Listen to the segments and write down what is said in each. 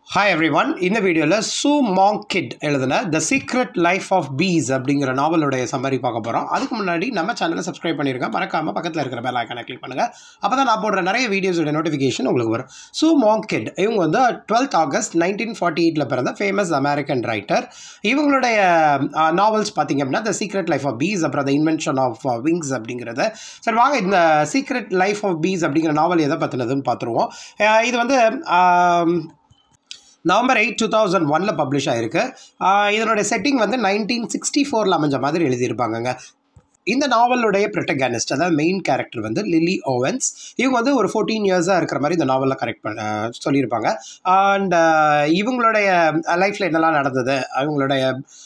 hi every one இந்த வீடியோவில் சூ மாங் கிட் எழுதின the secret life of bees அப்படிங்கிற நாவலுடைய சம்மரி பார்க்க போகிறோம் அதுக்கு முன்னாடி நம்ம சேனலை சப்ஸ்கிரைப் பண்ணியிருக்கேன் மறக்காமல் பக்கத்தில் இருக்கிற பெல் ஐக்கானை கிளிக் பண்ணுங்கள் அப்போ தான் நான் போடுற நிறைய வீடியோஸோட நோட்டிஃபிகேஷன் உங்களுக்கு வரும் சூ மாங் கிட் இவங்க வந்து டுவெல்த் ஆகஸ்ட் நைன்டீன் ஃபார்ட்டி எயிட்டில் பிறந்த ஃபேமஸ் அமெரிக்கன் ரைட்டர் இவங்களுடைய நாவல்ஸ் பார்த்தீங்க அப்படின்னா the secret life of bees அப்புறம் த இன்வென்ஷன் ஆஃப் விங்ஸ் அப்படிங்கிறது சரி வாங்க இந்த சீக்ரெட் லைஃப் ஆஃப் பீஸ் அப்படிங்கிற நாவல் எதை பற்றினதுன்னு பார்த்துருவோம் அஹ் இது வந்து ஆம், நவம்பர் எயிட் டூ தௌசண்ட் ஒனில் பப்ளிஷ் ஆயிருக்கு ஆஹ் இதனுடைய செட்டிங் வந்து நைன்டீன் சிக்ஸ்டி ஃபோரில் அமைஞ்ச மாதிரி எழுதியிருப்பாங்கங்க இந்த நாவலுடைய ப்ரொட்டகானிஸ்ட் அதாவது மெயின் கேரக்டர் வந்து லிலி ஓவன்ஸ் இவங்க வந்து ஒரு ஃபோர்டீன் இயர்ஸாக இருக்கிற மாதிரி இந்த நாவலில் கரெக்ட் பண்ண சொல்லியிருப்பாங்க அண்ட் இவங்களுடைய லைஃப்பில் என்னெல்லாம் நடந்தது அவங்களுடைய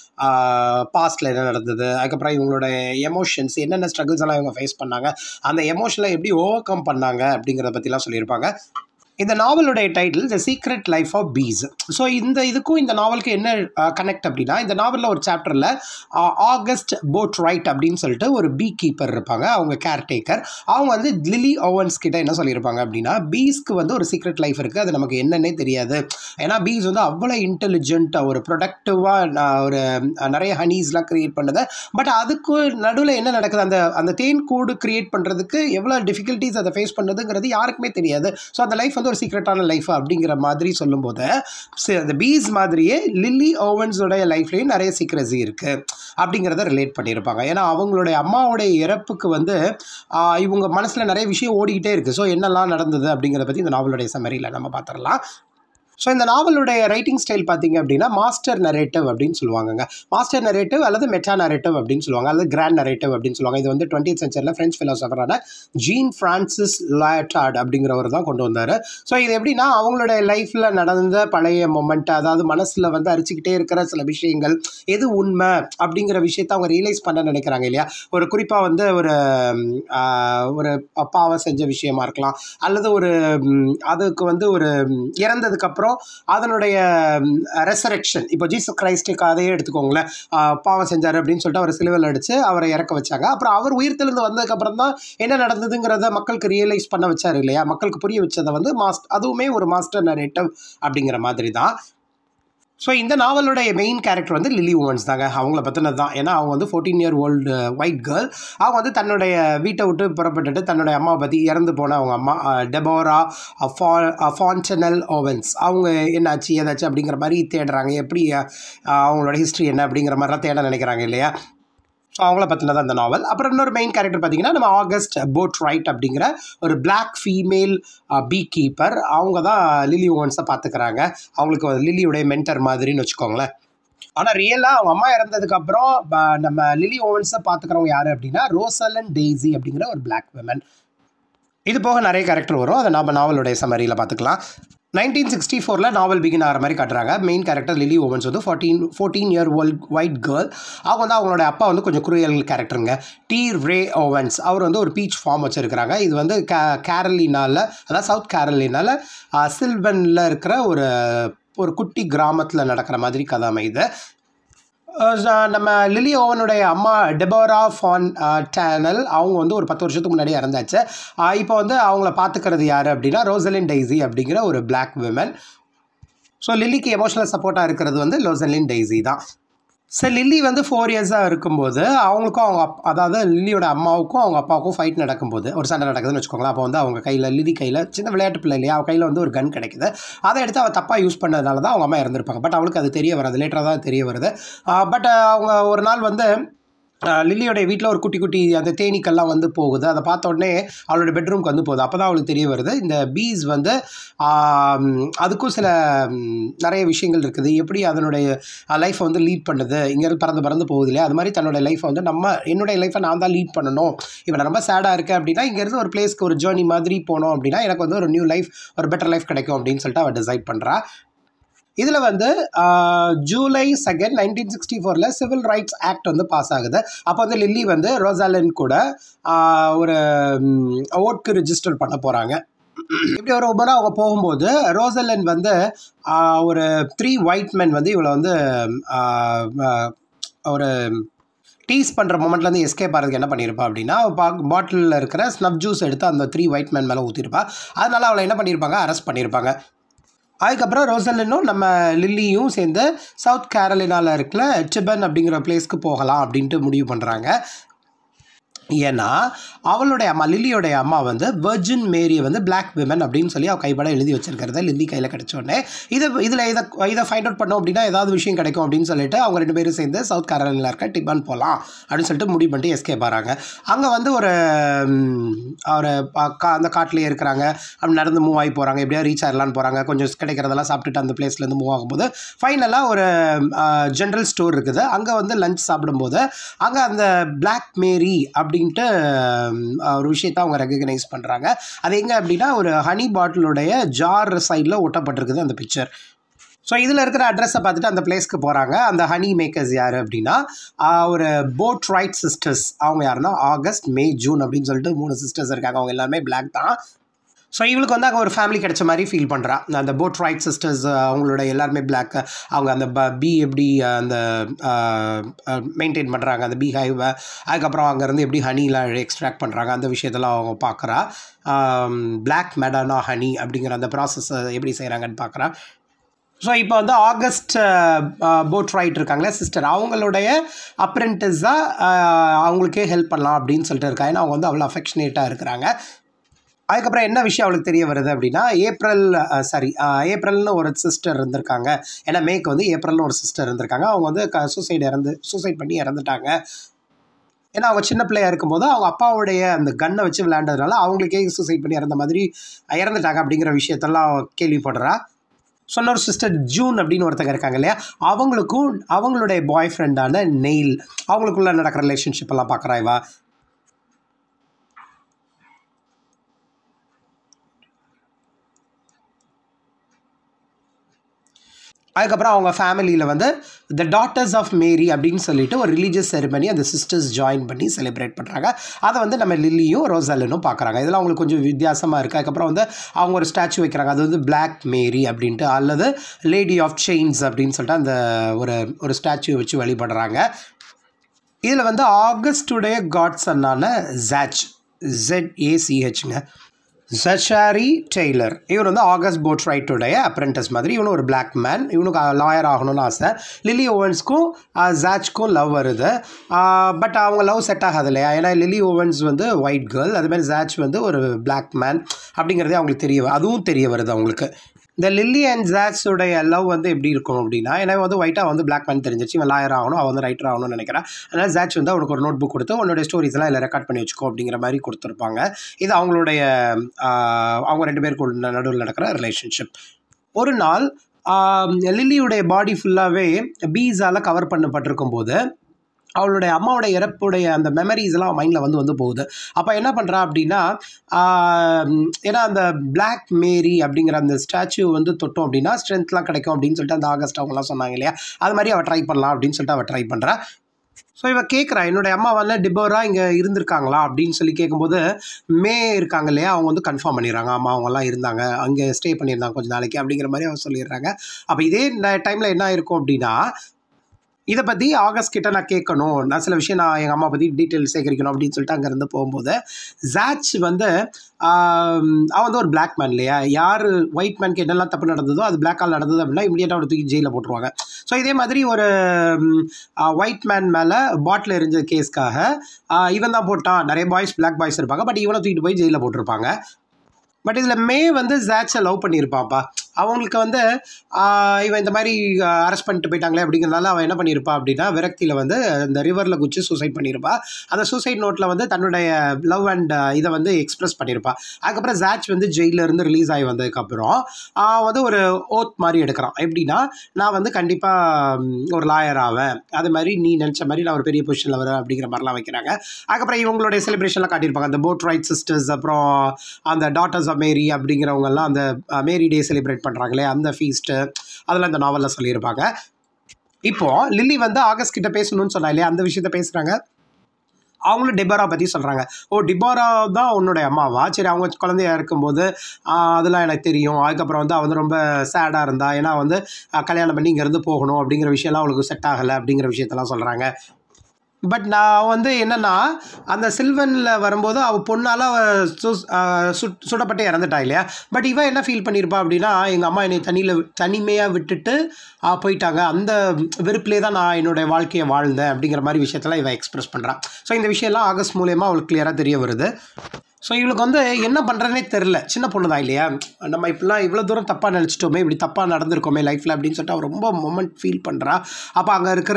பாஸ்டில் என்ன நடந்தது அதுக்கப்புறம் இவங்களுடைய எமோஷன்ஸ் என்னென்ன ஸ்ட்ரகிள்ஸ் எல்லாம் இவங்க ஃபேஸ் பண்ணாங்க அந்த எமோஷனை எப்படி ஓவர் கம் பண்ணாங்க அப்படிங்கிறத பற்றிலாம் சொல்லியிருப்பாங்க இந்த நாவலுடைய title the secret life of bees so இந்த இதுக்கும் இந்த நாவலுக்கு என்ன கனெக்ட் அப்படின்னா இந்த நாவலில் ஒரு சாப்டரில் ஆகஸ்ட் போட் ரைட் அப்படின்னு சொல்லிட்டு ஒரு பீ கீப்பர் இருப்பாங்க அவங்க கேர்டேக்கர் அவங்க வந்து லிலி ஓவன்ஸ் கிட்ட என்ன சொல்லியிருப்பாங்க அப்படின்னா பீஸ்க்கு வந்து ஒரு சீக்ரெட் லைஃப் இருக்குது அது நமக்கு என்னன்னே தெரியாது ஏன்னா பீஸ் வந்து அவ்வளோ இன்டெலிஜென்ட்டாக ஒரு ப்ரொடக்டிவாக ஒரு அஹ், நிறைய ஹனீஸ்லாம் க்ரியேட் பண்ணுது பட் அதுக்கு நடுவில் என்ன நடக்குது அந்த அந்த தேன் கூடு க்ரியேட் பண்ணுறதுக்கு எவ்வளோ டிஃபிகல்ட்டிஸ் அதை ஃபேஸ் பண்ணுறதுங்கிறது யாருக்குமே தெரியாது ஸோ அந்த லைஃப் வந்து ஒரு சீக்ரெட்டான லைஃப் அப்படிங்கிற மாதிரி சொல்லும்போது சி- அந்த பீஸ் மாதிரியே லில்லி ஓவன்ஸோடைய லைஃப்லேயும் நிறைய சீக்ரஸி இருக்குது அப்படிங்கிறத ரிலேட் பண்ணியிருப்பாங்க ஏன்னா அவங்களுடைய அம்மாவுடைய இறப்புக்கு வந்து ஆஹ், இவங்க மனசில் நிறைய விஷயம் ஓடிக்கிட்டே இருக்குது ஸோ என்னெல்லாம் நடந்தது அப்படிங்கிறத பற்றி இந்த நாவலுடைய சம்மரியில் நம்ம பார்த்துடலாம் ஸோ இந்த நாவலுடைய ரைட்டிங் ஸ்டைல் பார்த்தீங்க அப்படின்னா மாஸ்டர் நரேட்டிவ் அப்படின்னு சொல்லுவாங்கங்க மாஸ்டர் நரேட்டிவ் அல்லது மெட்டா நரேட்டிவ் அப்படின்னு சொல்லுவாங்க அல்லது கிராண்ட் நரேட்டிவ் அப்படின்னு சொல்லுவாங்க இது வந்து டுவெண்ட்டி சென்ச்சரியில் ஃப்ரெஞ்ச் ஃபிலாசபரான ஜீன் ஃப்ரான்சிஸ் லாட்டார்ட் அப்படிங்கிறவர் தான் கொண்டு வந்தார் ஸோ இது எப்படின்னா அவங்களுடைய லைஃப்பில் நடந்த பழைய மொமெண்ட் அதாவது மனசில் வந்து அரிச்சுக்கிட்டே இருக்கிற சில விஷயங்கள் எது உண்மை அப்படிங்கிற விஷயத்தை அவங்க ரியலைஸ் பண்ண நினைக்கிறாங்க இல்லையா ஒரு குறிப்பாக வந்து ஒரு ம், ஆஹ், ஒரு அப்பாவை செஞ்ச விஷயமா இருக்கலாம் அல்லது ஒரு ம், அதுக்கு வந்து ஒரு ம், இறந்ததுக்கப்புறம் அதனுடைய ரெசரெக்ஷன் இப்போ ஜீசஸ் கிரைஸ்டுக்கு அதையே எடுத்துக்கோங்களேன் ஆஹ், பாவம் செஞ்சார் அப்படின்னு சொல்லிட்டு அவர் சிலுவையில் அடித்து அவரை இறக்க வச்சாங்க அப்புறம் அவர் உயிர்த்தெழுந்து வந்ததுக்கப்புறம் தான் என்ன நடந்ததுங்கிறத மக்களுக்கு ரியலைஸ் பண்ண வச்சார் இல்லையா மக்களுக்கு புரிய வச்சதை வந்து மாஸ்ட் அதுவுமே ஒரு மாஸ்டர் நரேட்டிவ் அப்படிங்கிற மாதிரி தான் ஸோ இந்த நாவலுடைய மெயின் கேரக்டர் வந்து லிலி ஓவன்ஸ் தாங்க அவங்கள பற்றினது தான் ஏன்னா அவங்க வந்து fourteen year old white girl அவங்க வந்து தன்னுடைய வீட்டை விட்டு புறப்பட்டுட்டு தன்னுடைய அம்மாவை பற்றி இறந்து போன அவங்க அம்மா அஹ், டெபோரா ஃபா ஃபான்டனல் ஓவன்ஸ் அவங்க என்னாச்சு ஏதாச்சும் அப்படிங்கிற மாதிரி தேடுறாங்க எப்படி அஹ், அவங்களோட ஹிஸ்ட்ரி என்ன அப்படிங்கிற மாதிரிலாம் தேட நினைக்கிறாங்க இல்லையா ஸோ அவங்கள பற்றினது அந்த நாவல் அப்புறம் இன்னொரு மெயின் கேரக்டர் பார்த்தீங்கன்னா நம்ம ஆகஸ்ட் போட் ரைட் அப்படிங்கிற ஒரு பிளாக் ஃபீமேல் பீ கீப்பர் அவங்க தான் லிலி ஓவன்ஸை பார்த்துக்கிறாங்க அவங்களுக்கு ஒரு லிலியுடைய மென்டர் மாதிரின்னு வச்சுக்கோங்களேன் ஆனால் ரியலாக அவங்க அம்மா இறந்ததுக்கப்புறம் நம்ம லிலி ஓவன்ஸை பார்த்துக்கிறவங்க யார் அப்படின்னா ரோசலன் டெய்ஸி அப்படிங்கிற ஒரு பிளாக் விமன் இது போக நிறைய கேரக்டர் வரும் அதை நம்ம நாவலுடைய சம்மரியில் பார்த்துக்கலாம் நைன்டீன் சிக்ஸ்டி ஃபோரில் நாவல் பிகின் ஆகிற மாதிரி காட்டுறாங்க மெயின் கேரக்டர் லிலி ஓவன்ஸ் வந்து fourteen fourteen year old white girl அவங்க வந்து அவங்களோட அப்பா வந்து கொஞ்சம் குரியல் கேரக்டருங்க டி ரே ஓவன்ஸ் அவர் வந்து ஒரு பீச் ஃபார்ம் வச்சுருக்கிறாங்க இது வந்து கே கேரளினால அதாவது சவுத் கேரளினால சில்வனில் இருக்கிற ஒரு ஒரு குட்டி கிராமத்தில் நடக்கிற மாதிரி கதை அமைது அஹ் ச- நம்ம லிலி ஓவனுடைய அம்மா டெபோரா ஃபான் டேனல் அவங்க வந்து ஒரு பத்து வருஷத்துக்கு முன்னாடி இறந்தாச்சு அஹ் இப்போ வந்து அவங்கள பார்த்துக்கிறது யார் அப்படின்னா ரோசலின் டெய்ஸி அப்படிங்கிற ஒரு பிளாக் விமன் ஸோ லில்லிக்கு எமோஷனல் சப்போர்ட்டாக இருக்கிறது வந்து ரோசலின் டெய்ஸி தான் ஸோ லில்லி வந்து ஃபோர் இயர்ஸாக இருக்கும்போது அவங்களுக்கும் அவங்க அப் அதாவது லில்லியோட அம்மாவுக்கும் அவங்க அப்பாவுக்கும் ஃபைட் நடக்கும்போது ஒரு சண்டை நடக்குதுன்னு வச்சுக்கோங்களேன் அப்போ வந்து அவங்க கையில் லில்லி கையில் சின்ன விளையாட்டு பிள்ளை இல்லையா அவள் கையில் வந்து ஒரு கன் கிடைக்குது அதை எடுத்து அவள் தப்பாக யூஸ் பண்ணதுனால தான் அவங்க அம்மா இறந்துருப்பாங்க பட் அவளுக்கு அது தெரிய வராது லேட்டராக தான் தெரிய வருது பட் அவங்க ஒரு நாள் வந்து ஆஹ் லில்லியோடைய வீட்டில் ஒரு குட்டி குட்டி அந்த தேனீக்கள்லாம் வந்து போகுது அதை பார்த்த உடனே அவளோட பெட்ரூம்க்கு வந்து போகுது அப்போ தான் அவளுக்கு தெரிய வருது இந்த பீஸ் வந்து ஆம், அதுக்கும் சில ம், நிறைய விஷயங்கள் இருக்குது எப்படி அதனுடைய லைஃப்பை வந்து லீட் பண்ணுது இங்கேருந்து பறந்து பறந்து போகுது இல்லையா அது மாதிரி தன்னோட லைஃப்பை வந்து நம்ம என்னுடைய லைஃப்பை நான் தான் லீட் பண்ணணும் இப்போ நான் ரொம்ப சேடாக இருக்கேன் அப்படின்னா இங்கேருந்து ஒரு பிளேஸ்க்கு ஒரு ஜேர்னி மாதிரி போனோம் அப்படின்னா எனக்கு வந்து ஒரு நியூ லைஃப் ஒரு பெட்டர் லைஃப் கிடைக்கும் அப்படின்னு சொல்லிட்டு அவள் டிசைட் பண்ணுறா இதில் வந்து ஆஹ், ஜூலை செகண்ட் நைன்டீன் சிக்ஸ்டி ஃபோரில் சிவில் ரைட்ஸ் ஆக்ட் வந்து பாஸ் ஆகுது அப்போ வந்து லில்லி வந்து ரோசாலின் கூட ஆஹ், ஒரு ஓட்க்கு ரிஜிஸ்டர் பண்ண போகிறாங்க இப்படி ஒரு முறை அவங்க போகும்போது ரோசலன் வந்து ஆஹ், ஒரு த்ரீ ஒயிட் men வந்து இவளை வந்து ஆஹ், ஆஹ், ஒரு டீஸ் பண்ணுற மொமெண்ட்லேருந்து எஸ்கேப் ஆகிறதுக்கு என்ன பண்ணியிருப்பா அப்படின்னா பா பாட்டிலில் இருக்கிற ஸ்னப் ஜூஸ் எடுத்து அந்த த்ரீ ஒயிட் மேன் மேலே ஊற்றிருப்பா அதனால அவளை என்ன பண்ணியிருப்பாங்க அரெஸ்ட் பண்ணியிருப்பாங்க அதுக்கப்புறம் ரோசலினும் நம்ம லில்லியும் சேர்ந்து சவுத் கேரளினாவில் இருக்கிற டிபன் அப்படிங்கிற பிளேஸ்க்கு போகலாம் அப்படின்ட்டு முடிவு பண்ணுறாங்க ஏன்னா அவளுடைய அம்மா லில்லியோடைய அம்மா வந்து வெர்ஜின் மேரியை வந்து பிளாக் விமன் அப்படின்னு சொல்லி அவள் கைப்பட எழுதி வச்சிருக்கிறத லில்லி கையில் கிடச்ச உடனே இதை இதில் இதை இதை ஃபைண்ட் அவுட் பண்ணோம் அப்படின்னா ஏதாவது விஷயம் கிடைக்கும் அப்படின்னு சொல்லிட்டு அவங்க ரெண்டு பேரும் சேர்ந்து சவுத் கேரளில் இருக்க டிபான் போகலாம் அப்படின்னு சொல்லிட்டு முடிவு பண்ணிட்டு எஸ்கேப் ஆகிறாங்க அங்கே வந்து ஒரு ம், ஒரு ப- கா அந்த காட்டிலேயே இருக்கிறாங்க அப்படி நடந்து மூவ் ஆகி போகிறாங்க எப்படியா ரீச் ஆகலான்னு போகிறாங்க கொஞ்சம் கிடைக்கிறதெல்லாம் சாப்பிட்டுட்டு அந்த பிளேஸ்லேருந்து மூவ் ஆகும்போது ஃபைனலாக ஒரு ஜென்ரல் ஸ்டோர் இருக்குது அங்கே வந்து லஞ்ச் சாப்பிடும்போது அங்கே அந்த பிளாக் மேரி அப்படின்ட்டு ம், ஒரு விஷயத்தை அவங்க ரெகக்னைஸ் பண்ணுறாங்க அது எங்கே அப்படின்னா ஒரு ஹனி பாட்டிலுடைய ஜார் சைடில் ஒட்டப்பட்டிருக்குது அந்த பிக்சர் ஸோ இதில் இருக்கிற அட்ரஸை பார்த்துட்டு அந்த பிளேஸ்க்கு போகிறாங்க அந்த ஹனி மேக்கர்ஸ் யார் அப்படின்னா ஆஹ், ஒரு போட் ரைட் சிஸ்டர்ஸ் அவங்க யாருன்னா ஆகஸ்ட் மே ஜூன் அப்படின்னு சொல்லிட்டு மூணு சிஸ்டர்ஸ் இருக்காங்க அவங்க எல்லாமே பிளாக் தான் ஸோ இவளுக்கு வந்து அங்கே ஒரு ஃபேமிலி கிடைச்ச மாதிரி ஃபீல் பண்ணுறா அந்த போட் ரைட் சிஸ்டர்ஸ் அவங்களோட எல்லாருமே பிளாக் அவங்க அந்த ப பி எப்படி அஹ், அந்த மெயின்டைன் பண்ணுறாங்க அந்த பீ ஹைவை அதுக்கப்புறம் அங்கேருந்து எப்படி ஹனிலாம் எக்ஸ்ட்ராக்ட் பண்ணுறாங்க அந்த விஷயத்தெல்லாம் அவங்க பார்க்குறா பிளாக் மெடானா ஹனி அப்படிங்கிற அந்த ப்ராசஸ் எப்படி செய்கிறாங்கன்னு பார்க்குறா ஸோ இப்போ வந்து ஆகஸ்ட் போட் ரைட் இருக்காங்களே சிஸ்டர் அவங்களுடைய அப்ரெண்டிஸாக அவங்களுக்கே ஹெல்ப் பண்ணலாம் அப்படின்னு சொல்லிட்டு இருக்கா ஏன்னா அவங்க வந்து அவ்வளோ அஃபெக்ஷனேட்டாக இருக்கிறாங்க அதுக்கப்புறம் என்ன விஷயம் அவளுக்கு தெரிய வருது அப்படின்னா ஏப்ரல் சாரி ஏப்ரல்னு ஒரு சிஸ்டர் இருந்திருக்காங்க ஏன்னா மேக்கு வந்து ஏப்ரல்னு ஒரு சிஸ்டர் இருந்திருக்காங்க அவங்க வந்து க சூசைட் இறந்து சூசைட் பண்ணி இறந்துட்டாங்க ஏன்னா அவங்க சின்ன பிள்ளையா இருக்கும்போது அவங்க அப்பாவுடைய அந்த கன்னை வச்சு விளையாண்டதுனால அவங்களுக்கே சூசைட் பண்ணி இறந்த மாதிரி இறந்துட்டாங்க அப்படிங்கிற விஷயத்தெல்லாம் அவ கேள்விப்படுறா சொன்ன ஒரு சிஸ்டர் ஜூன் அப்படின்னு ஒருத்தங்க இருக்காங்க இல்லையா அவங்களுக்கும் அவங்களுடைய பாய் ஃப்ரெண்டான நெயில் அவங்களுக்குள்ள நடக்கிற ரிலேஷன்ஷிப் எல்லாம் பார்க்குறா இவா அதுக்கப்புறம் அவங்க ஃபேமிலியில் வந்து த டாட்டர்ஸ் ஆஃப் மேரி அப்படின்னு சொல்லிட்டு ஒரு ரிலீஜியஸ் செரிமனி அந்த சிஸ்டர்ஸ் ஜாயின் பண்ணி செலிப்ரேட் பண்ணுறாங்க அதை வந்து நம்ம லில்லியும் ரோசாலினும் பார்க்குறாங்க இதெல்லாம் அவங்களுக்கு கொஞ்சம் வித்தியாசமாக இருக்குது அதுக்கப்புறம் வந்து அவங்க ஒரு ஸ்டாச்சு வைக்கிறாங்க அது வந்து பிளாக் மேரி அப்படின்ட்டு அல்லது லேடி ஆஃப் செயின்ஸ் அப்படின்னு சொல்லிட்டு அந்த ஒரு ஒரு ஸ்டாச்சு வச்சு வழிபடுறாங்க இதில் வந்து ஆகஸ்டுடைய காட் சன்னான ஜாச் ஜெட் ஏசிஹெச்ங்க ஜஷாரி டெய்லர் இவர் வந்து ஆகஸ்ட் போட் ரைட்டுடைய அப்ரெண்டஸ் மாதிரி இவனும் ஒரு பிளாக் மேன் இவனுக்கு லாயர் ஆகணும்னு ஆசை லிலி ஓவன்ஸ்க்கும் ஜாச்க்கும் லவ் வருது பட் அவங்க லவ் செட் ஆகாது இல்லையா ஏன்னா லிலி ஓவன்ஸ் வந்து ஒயிட் கேர்ள் அதே மாதிரி ஜாச் வந்து ஒரு பிளாக் மேன் அப்படிங்கிறதே அவங்களுக்கு தெரிய வ- அதுவும் தெரிய வருது அவங்களுக்கு இந்த லில்லி அண்ட் ஜாக்ஸோடைய லவ் வந்து எப்படி இருக்கும் அப்படின்னா ஏன்னா இவன் வந்து ஒயிட்டாக வந்து பிளாக் மேன் தெரிஞ்சிச்சு இவன் லாயர் ஆகணும் அவன் வந்து ரைட்டர் ஆகணும்னு நினைக்கிறான் அதனால் ஜாக்ஸ் வந்து அவனுக்கு ஒரு நோட் புக் கொடுத்து உன்னோட ஸ்டோரிஸ் எல்லாம் இதில் ரெக்கார்ட் பண்ணி வச்சுக்கோ அப்படிங்கிற மாதிரி கொடுத்துருப்பாங்க இது அவங்களுடைய ஆஹ், அவங்க ரெண்டு பேருக்கு நடுவில் நடக்கிற ரிலேஷன்ஷிப் ஒரு நாள் ஆஹ், லில்லியுடைய பாடி ஃபுல்லாகவே பீஸால் கவர் பண்ணப்பட்டிருக்கும் போது அவளுடைய அம்மாவோட இறப்புடைய அந்த மெமரிஸ் எல்லாம் மைண்டில் வந்து வந்து போகுது அப்போ என்ன பண்ணுறா அப்படின்னா ஆஹ், ஏன்னா அந்த பிளாக் மேரி அப்படிங்கிற அந்த ஸ்டாச்சு வந்து தொட்டோம் அப்படின்னா ஸ்ட்ரென்த்லாம் கிடைக்கும் அப்படின்னு சொல்லிட்டு அந்த ஆகஸ்ட் அவங்கலாம் சொன்னாங்க இல்லையா அது மாதிரி அவள் ட்ரை பண்ணலாம் அப்படின்னு சொல்லிட்டு அவள் ட்ரை பண்ணுறா ஸோ இவ கேட்குறா என்னுடைய அம்மா வந்து டிபோரா இங்கே இருந்திருக்காங்களா அப்படின்னு சொல்லி கேட்கும்போது மே இருக்காங்க இல்லையா அவங்க வந்து கன்ஃபார்ம் பண்ணிடுறாங்க ஆமாம் அவங்கெல்லாம் இருந்தாங்க அங்கே ஸ்டே பண்ணியிருந்தாங்க கொஞ்ச நாளைக்கு அப்படிங்கிற மாதிரி அவங்க சொல்லிடுறாங்க அப்போ இதே டைமில் என்ன இருக்கும் அப்படின்னா இதை பற்றி ஆகஸ்ட் கிட்ட நான் கேட்கணும் நான் சில விஷயம் நான் எங்கள் அம்மா பற்றி டீட்டெயில் சேகரிக்கணும் அப்படின்னு சொல்லிட்டு அங்கேருந்து போகும்போது ஜாச் வந்து ஆம், அவன் வந்து ஒரு பிளாக் மேன் இல்லையா யார் ஒயிட் மேன்க்கு என்னெல்லாம் தப்பு நடந்ததோ அது பிளாக் ஆல் நடந்தது அப்படின்னா இமீடியட்டாக அவனை தூக்கி ஜெயிலில் போட்டுருவாங்க ஸோ இதே மாதிரி ஒரு ஒயிட் மேன் மேலே பாட்டில் எரிஞ்ச கேஸ்க்காக இவன் தான் போட்டான் நிறைய பாய்ஸ் பிளாக் பாய்ஸ் இருப்பாங்க பட் இவனை தூக்கிட்டு போய் ஜெயிலில் போட்டிருப்பாங்க பட் இதில் மே வந்து ஜாட்ஸை லவ் பண்ணியிருப்பாப்பா அவங்களுக்கு வந்து ஆஹ், இவன் இந்த மாதிரி அரெஸ்ட் பண்ணிட்டு போயிட்டாங்களே அப்படிங்கிறனால அவன் என்ன பண்ணியிருப்பா அப்படின்னா விரக்தியில் வந்து இந்த ரிவரில் குச்சி சூசைட் பண்ணியிருப்பா அந்த சூசைட் நோட்டில் வந்து தன்னுடைய லவ் அண்ட் இதை வந்து எக்ஸ்பிரஸ் பண்ணியிருப்பா அதுக்கப்புறம் ஜாட்ச் வந்து ஜெயிலில் இருந்து ரிலீஸ் ஆகி வந்ததுக்கப்புறம் ஆஹ், வந்து ஒரு ஓத் மாதிரி எடுக்கிறான் எப்படின்னா நான் வந்து கண்டிப்பாக ஒரு லாயர் ஆவேன் அது மாதிரி நீ நினச்ச மாதிரி நான் ஒரு பெரிய பொசிஷனில் வரேன் அப்படிங்கிற மாதிரிலாம் வைக்கிறாங்க அதுக்கப்புறம் இவங்களுடைய செலிப்ரேஷன்லாம் காட்டியிருப்பாங்க அந்த போட் ரைட் சிஸ்டர்ஸ் அப்புறம் அந்த டாட்டர்ஸ் ஆஃப் மேரி அப்படிங்கிறவங்கெல்லாம் அந்த அஹ், மேரி டே செலிப்ரேட் பண்ணுறாங்களே அந்த ஃபீஸ்ட்டு அதெல்லாம் இந்த நாவலில் சொல்லியிருப்பாங்க இப்போ லில்லி வந்து ஆகஸ்ட் கிட்ட பேசணும்னு சொன்னா இல்லையா அந்த விஷயத்த பேசுகிறாங்க அவங்களும் டிபாரா பற்றி சொல்கிறாங்க ஓ டிபாரா தான் உன்னுடைய அம்மாவா சரி அவங்க குழந்தையா இருக்கும்போது ஆஹ், அதெல்லாம் எனக்கு தெரியும் அதுக்கப்புறம் வந்து அவ வந்து ரொம்ப சேடாக இருந்தா ஏன்னா வந்து ஆஹ், கல்யாணம் பண்ணி இங்கேருந்து போகணும் அப்படிங்கிற விஷயம்லாம் அவளுக்கு செட் ஆகலை அப்படிங்கிற விஷயத்தெல்லாம் சொல்கிறாங்க பட் நான் வந்து என்னென்னா அந்த சில்வனில் வரும்போது அவள் பொண்ணால் சு ஆஹ் சுட் சுடப்பட்டு இறந்துட்டா இல்லையா பட் இவன் என்ன ஃபீல் பண்ணியிருப்பா அப்படின்னா எங்கள் அம்மா என்னை தனியில் தனிமையாக விட்டுட்டு ஆஹ் போயிட்டாங்க அந்த வெறுப்பிலே தான் நான் என்னுடைய வாழ்க்கையை வாழ்ந்தேன் அப்படிங்கிற மாதிரி விஷயத்தெல்லாம் இவன் எக்ஸ்பிரஸ் பண்ணுறான் ஸோ இந்த விஷயம்லாம் ஆகஸ்ட் மூலயமா அவளுக்கு கிளியராக தெரிய வருது ஸோ இவளுக்கு வந்து என்ன பண்ணுறதுனே தெரில சின்ன பொண்ணு தான் இல்லையா நம்ம இப்படிலாம் இவ்வளோ தூரம் தப்பாக நினச்சிட்டோமே இப்படி தப்பாக நடந்திருக்கோமே லைஃப்பில் அப்படின்னு சொல்லிட்டு அவள் ரொம்ப மொமெண்ட் ஃபீல் பண்ணுறா அப்போ அங்கே இருக்கிற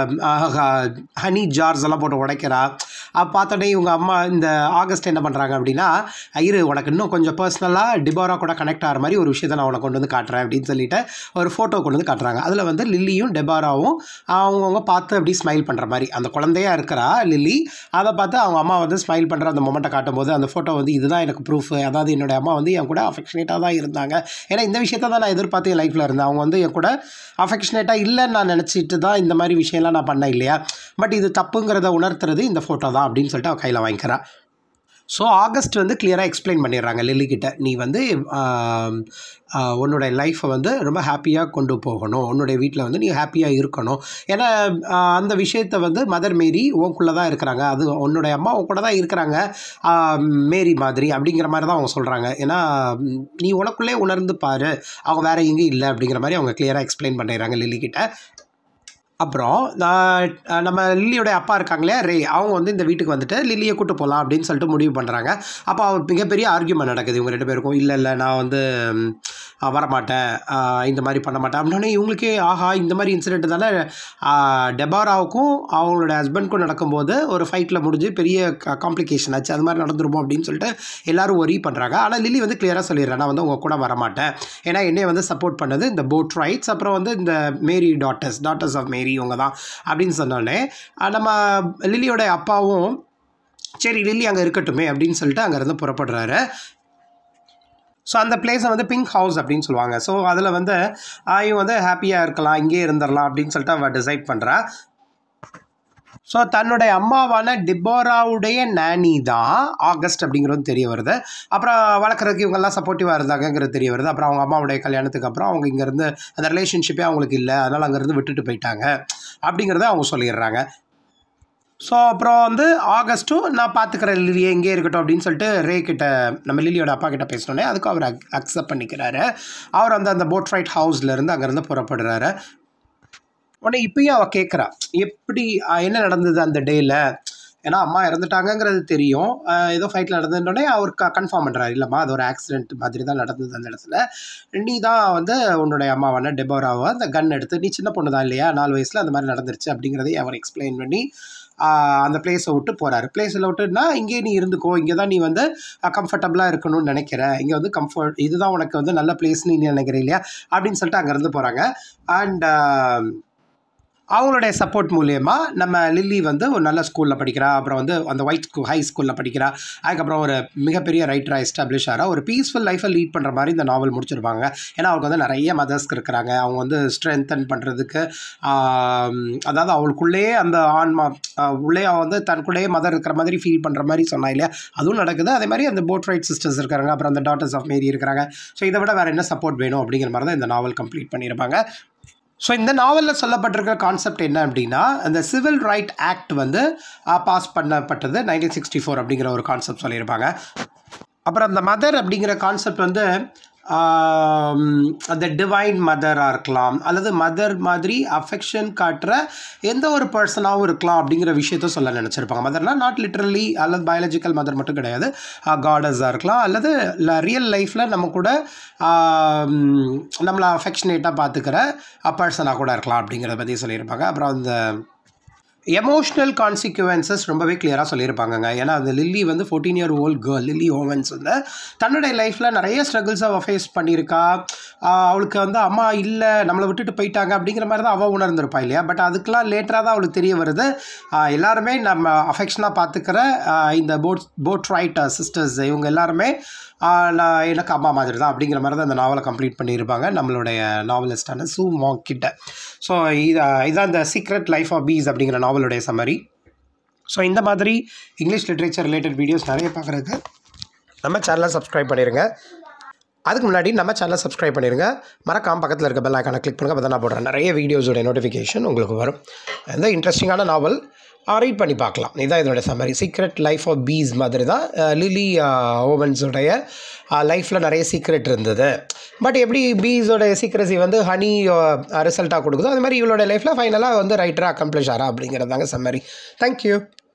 ஹனி ஜார்ஸ் எல்லாம் போட்டு உடைக்கிறா அப்போ பார்த்தோன்னே இவங்க அம்மா இந்த ஆகஸ்ட் என்ன பண்ணுறாங்க அப்படின்னா இரு உனக்கு இன்னும் கொஞ்சம் பர்சனலாக டிபோரா கூட கனெக்ட் ஆகிற மாதிரி ஒரு விஷயத்தை நான் உனக்கு கொண்டு வந்து காட்டுறேன் அப்படின்னு சொல்லிட்டு ஒரு ஃபோட்டோ கொண்டு வந்து காட்டுறாங்க அதில் வந்து லில்லியும் டெபாராவும் அவங்கவுங்க பார்த்து அப்படி ஸ்மைல் பண்ணுற மாதிரி அந்த குழந்தையா இருக்கிறா லில்லி அதை பார்த்து அவங்க அம்மா வந்து ஸ்மைல் பண்ணுற அந்த மொமெண்ட்டை காட்டும்போது அந்த ஃபோட்டோ வந்து இதுதான் எனக்கு ப்ரூஃப் அதாவது என்னோட அம்மா வந்து என் கூட அஃபெக்ஷனேட்டாக தான் இருந்தாங்க ஏன்னா இந்த விஷயத்தை தான் நான் எதிர்பார்த்து என் லைஃப்பில் இருந்தேன் அவங்க வந்து என் கூட அஃபெக்ஷனேட்டாக இல்லைன்னு நான் நினச்சிட்டு தான் இந்த மாதிரி விஷயம்லாம் நான் பண்ணேன் இல்லையா பட் இது தப்புங்கிறத உணர்த்துறது இந்த ஃபோட்டோ தான் அப்படின்னு சொல்லிட்டு அவள் கையில் வாங்கிக்கிறா ஸோ ஆகஸ்ட் வந்து கிளியராக எக்ஸ்பிளைன் பண்ணிடுறாங்க லில்லி கிட்ட நீ வந்து ஆம், ஆ, உன்னுடைய லைஃப்பை வந்து ரொம்ப ஹாப்பியாக கொண்டு போகணும் உன்னுடைய வீட்டில் வந்து நீ ஹாப்பியாக இருக்கணும் ஏன்னா ஆ, அந்த விஷயத்தை வந்து மதர் மேரி உன்குள்ளே தான் இருக்கிறாங்க அது உன்னுடைய அம்மா உன் கூட தான் இருக்கிறாங்க ஆ, மேரி மாதிரி அப்படிங்கிற மாதிரி தான் அவங்க சொல்கிறாங்க ஏன்னா ம், நீ உனக்குள்ளே உணர்ந்து பாரு அவங்க வேற எங்கேயும் இல்லை அப்படிங்கிற மாதிரி அவங்க கிளியராக எக்ஸ்பிளைன் பண்ணிடுறாங்க லில்லி கிட்ட அப்புறம் நான் அஹ் நம்ம லில்லியோட அப்பா இருக்காங்களே ரே அவங்க வந்து இந்த வீட்டுக்கு வந்துட்டு லில்லியை கூட்டு போகலாம் அப்படின்னு சொல்லிட்டு முடிவு பண்ணுறாங்க அப்போ அவர் மிகப்பெரிய ஆர்கியூமெண்ட் நடக்குது இவங்க ரெண்டு பேருக்கும் இல்லை இல்லை நான் வந்து ம், அஹ் வரமாட்டேன் அஹ் இந்த மாதிரி பண்ண மாட்டேன் அப்படின்னே இவங்களுக்கே ஆஹா இந்த மாதிரி இன்சிடென்ட் தானே அஹ் டெபாராவுக்கும் அவங்களோட ஹஸ்பண்ட்க்கும் நடக்கும்போது ஒரு ஃபைட்டில் முடிஞ்சு பெரிய காம்ப்ளிகேஷன் ஆச்சு அது மாதிரி நடந்துருமோ அப்படின்னு சொல்லிட்டு எல்லாரும் ஒரி பண்ணுறாங்க ஆனால் லில்லி வந்து கிளியராக சொல்லிடுறேன் நான் வந்து உங்கள் கூட வரமாட்டேன் ஏன்னா என்னைய வந்து சப்போர்ட் பண்ணது இந்த போட் ரைட்ஸ் அப்புறம் வந்து இந்த Mary daughters daughters of Mary இவங்க தான் அப்படின்னு சொன்னோடனே அஹ் நம்ம லில்லியோட அப்பாவும் சரி லில்லி அங்கே இருக்கட்டுமே அப்படின்னு சொல்லிட்டு அங்கேருந்து புறப்படுறாரு ஸோ அந்த பிளேஸை வந்து பிங்க் ஹவுஸ் அப்படின்னு சொல்லுவாங்க ஸோ அதில் வந்து ஆஹ் இவங்க வந்து ஹாப்பியாக இருக்கலாம் இங்கேயே இருந்துடலாம் அப்படின்னு சொல்லிட்டு அவள் டிசைட் பண்ணுறா ஸோ தன்னுடைய அம்மாவான டிபோராவுடைய நானி தான் ஆகஸ்ட் அப்படிங்கிறது தெரிய வருது அப்புறம் வளர்க்குறதுக்கு இவங்கெல்லாம் சப்போர்ட்டிவாக இருந்தாங்கங்கிறது தெரிய வருது அப்புறம் அவங்க அம்மாவுடைய கல்யாணத்துக்கு அப்புறம் அவங்க இங்கேருந்து அந்த ரிலேஷன்ஷிப்பே அவங்களுக்கு இல்லை அதனால் அங்கேருந்து விட்டுட்டு போயிட்டாங்க அப்படிங்கிறத அவங்க சொல்லிடுறாங்க ஸோ அப்புறம் வந்து ஆகஸ்ட்டும் நான் பார்த்துக்கிறேன் லிலியே இங்கே இருக்கட்டும் அப்படின்னு சொல்லிட்டு ரே கிட்ட நம்ம லிலியோட அப்பா கிட்ட பேசினோடனே அதுக்கு அவர் அக்செப்ட் பண்ணிக்கிறாரு அவர் வந்து அந்த போட் ரைட் ஹவுஸ்லேருந்து அங்கேருந்து புறப்படுறாரு உடனே இப்பயும் அவள் கேட்குறா எப்படி அஹ், என்ன நடந்தது அந்த டேயில் ஏன்னா அம்மா இறந்துட்டாங்கங்கிறது தெரியும் அஹ், ஏதோ ஃபைட்டில் நடந்ததுன்னொடனே அவர் க கன்ஃபார்ம் பண்ணுறாரு இல்லைம்மா அது ஒரு ஆக்சிடென்ட் மாதிரி தான் நடந்தது அந்த இடத்துல நீ தான் வந்து உன்னுடைய அம்மாவான டெபோராவை அந்த கன் எடுத்து நீ சின்ன பொண்ணு தான் இல்லையா நாலு வயசில் அந்த மாதிரி நடந்துருச்சு அப்படிங்கிறதையும் அவர் எக்ஸ்பிளைன் பண்ணி ஆஹ், அந்த பிளேஸை விட்டு போகிறாரு பிளேஸில் விட்டுனா இங்கே நீ இருந்துக்கோ இங்கே தான் நீ வந்து கம்ஃபர்டபுளாக இருக்கணும்னு நினைக்கிற இங்கே வந்து கம்ஃபர்ட் இதுதான் உனக்கு வந்து நல்ல பிளேஸ்னு நீ நினைக்கிற இல்லையா அப்படின்னு சொல்லிட்டு அங்கேருந்து போகிறாங்க அண்ட் அவங்களுடைய சப்போர்ட் மூலயமா நம்ம லில்லி வந்து ஒரு நல்ல ஸ்கூலில் படிக்கிறா அப்புறம் வந்து அந்த ஒயிட் ஸ்கூ ஹை ஸ்கூலில் படிக்கிறா அதுக்கப்புறம் ஒரு மிகப்பெரிய ரைட்டராக எஸ்டாப்ளிஷ் ஆகிறா ஒரு பீஸ்ஃபுல் லைஃப்பை லீட் பண்ணுற மாதிரி இந்த நாவல் முடிச்சிருப்பாங்க ஏன்னா அவங்களுக்கு வந்து நிறைய மதர்ஸ்க்கு இருக்கிறாங்க அவங்க வந்து ஸ்ட்ரென்தன் பண்ணுறதுக்கு அதாவது அவளுக்குள்ளேயே அந்த ஆன்மா ஆஹ் உள்ளே அவ வந்து தனக்குள்ளேயே மதர் இருக்கிற மாதிரி ஃபீல் பண்ணுற மாதிரி சொன்னா இல்லையா அதுவும் நடக்குது அதே மாதிரி அந்த போட் ரைட் சிஸ்டர்ஸ் இருக்காங்க அப்புறம் அந்த டாட்டர்ஸ் ஆஃப் மேரி இருக்கிறாங்க ஸோ இதை விட வேறு என்ன சப்போர்ட் வேணும் அப்படிங்கிற மாதிரி தான் இந்த நாவல் கம்ப்ளீட் பண்ணியிருப்பாங்க ஸோ இந்த நாவலில் சொல்லப்பட்டிருக்கிற கான்செப்ட் என்ன அப்படின்னா அந்த சிவில் ரைட் ஆக்ட் வந்து பாஸ் பண்ணப்பட்டது நைன்டீன் சிக்ஸ்டி ஃபோர் அப்படிங்கிற ஒரு கான்செப்ட் சொல்லியிருப்பாங்க அப்புறம் அந்த மதர் அப்படிங்கிற கான்செப்ட் வந்து ஆம், அந்த டிவைன் மதராக இருக்கலாம் அல்லது மதர் மாதிரி அஃபெக்ஷன் காட்டுற எந்த ஒரு பர்சனாகவும் இருக்கலாம் அப்படிங்கிற விஷயத்த சொல்ல நினச்சிருப்பாங்க மதர்னா நாட் லிட்ரலி அல்லது பயாலஜிக்கல் மதர் மட்டும் கிடையாது காடஸாக இருக்கலாம் அல்லது ரியல் லைஃப்பில் நம்ம கூட ஆம், நம்மளை அஃபெக்ஷனேட்டாக பார்த்துக்கிற பர்சனாக கூட இருக்கலாம் அப்படிங்கிறத பற்றி சொல்லியிருப்பாங்க அப்புறம் அந்த எமோஷ்னல் கான்சிக்வன்சஸ் ரொம்பவே கிளியராக சொல்லியிருப்பாங்கங்க ஏன்னா அந்த லில்லி வந்து fourteen year old girl Lily Owens வந்து தன்னுடைய லைஃப்பில் நிறைய ஸ்ட்ரகிள்ஸை அவள் ஃபேஸ் பண்ணியிருக்கா ஆஹ் அவளுக்கு வந்து அம்மா இல்லை நம்மளை விட்டுட்டு போயிட்டாங்க அப்படிங்கிற மாதிரி தான் அவள் உணர்ந்திருப்பா இல்லையா பட் அதுக்கெலாம் லேட்டராக தான் அவளுக்கு தெரிய வருது ஆஹ் எல்லாருமே நம்ம அஃபெக்ஷனாக பார்த்துக்கிற ஆஹ் இந்த போட் போட் ரைட் சிஸ்டர்ஸ் இவங்க எல்லாருமே ஆஹ் நான் எனக்கு அம்மா மாதிரி தான் அப்படிங்கிற மாதிரி தான் இந்த நாவலை கம்ப்ளீட் பண்ணியிருப்பாங்க நம்மளுடைய நாவலிஸ்டான சூ மாங் கிட்ட ஸோ இது இதான் இந்த சீக்ரெட் லைஃப் ஆஃப் பீஸ் அப்படிங்கிற நாவலுடைய சம்மரி ஸோ இந்த மாதிரி இங்கிலீஷ் லிட்ரேச்சர் ரிலேட்டட் வீடியோஸ் நிறைய பார்க்குறதுக்கு நம்ம சேனலை சப்ஸ்கிரைப் பண்ணிடுங்க அதுக்கு முன்னாடி நம்ம சேனலை சப்ஸ்கிரைப் பண்ணிடுங்க மறக்காம பக்கத்தில் இருக்க பெல் ஐக்கானை கிளிக் பண்ணுங்கள் அப்போ தான் நான் போடுறேன் நிறைய வீடியோஸோட நோட்டிஃபிகேஷன் உங்களுக்கு வரும் எந்த இன்ட்ரெஸ்டிங்கான நாவல் ரீட் பண்ணி பார்க்கலாம் இதுதான் இதோட summary secret life of bees மாதிரி தான் அஹ், லிலி ஓவன்ஸுடைய லைஃப்பில் நிறைய சீக்ரெட் இருந்தது பட் எப்படி பீஸோட சீக்ரஸி வந்து ஹனி ரிசல்ட்டாக கொடுக்குதோ அது மாதிரி இவளோட லைஃப்பில் ஃபைனலாக வந்து ரைட்டராக அக்கம்ப்ளிஷ் ஆறா அப்படிங்கிறது தாங்க சம்மரி தேங்க்யூ